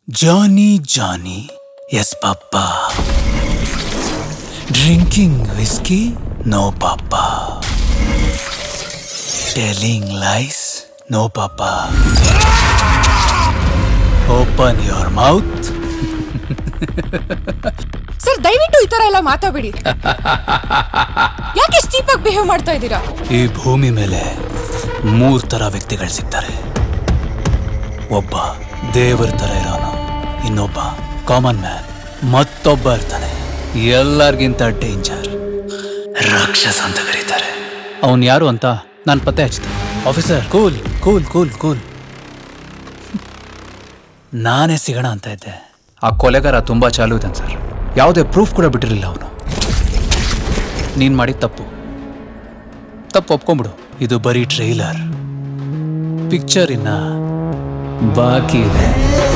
Johnny Johnny yes papa drinking whisky no papa telling lies no papa open your mouth sir ದಯವಿಟ್ಟು ಈ ತರ ಎಲ್ಲ ಮಾತಾಡಬೇಡಿ ಯಾಕೆ ಚೀಪಾಗಿ ಬಿಹೇವ್ ಮಾಡ್ತಾ ಇದ್ದೀರಾ ಈ ಭೂಮಿ ಮೇಲೆ ಮೂರ್ ತರ ವ್ಯಕ್ತಿಗಳು ಸಿಗ್ತಾರೆ ಒಬ್ಬ ದೇವರ ತರ ಇರೋನು ಇನ್ನೊಬ್ಬ ಕಾಮನ್ ಮ್ಯಾನ್ ಮತ್ತೊಬ್ಬ ಇರ್ತಾನೆ ಎಲ್ಲರಿಗಿಂತ ಡೇಂಜರ್ ರಾಕ್ಷಸ ಅಂತ ಕರೀತಾರೆ ಅವನ್ ಯಾರು ಅಂತ ನಾನು ಪತ್ತೆ ಹಚ್ತೀನಿ officer cool cool cool cool ನಾನೇ ಸಿಗೋಣ ಅಂತ ಇದ್ದೆ ಆ ಕೊಲೆಗಾರ ತುಂಬಾ ಚಾಲು ಇದ್ದಾನೆ ಸರ್ ಯಾವುದೇ ಪ್ರೂಫ್ ಕೂಡ ಬಿಟ್ಟಿರಲಿಲ್ಲ ಅವನು ನೀನ್ ಮಾಡಿದ ತಪ್ಪು ತಪ್ಪು ಒಪ್ಕೊಂಬಿಡು ಇದು ಬರೀ ಟ್ರೈಲರ್ ಪಿಕ್ಚರ್ ಇನ್ನ ಬಾಕಿ ಇದೆ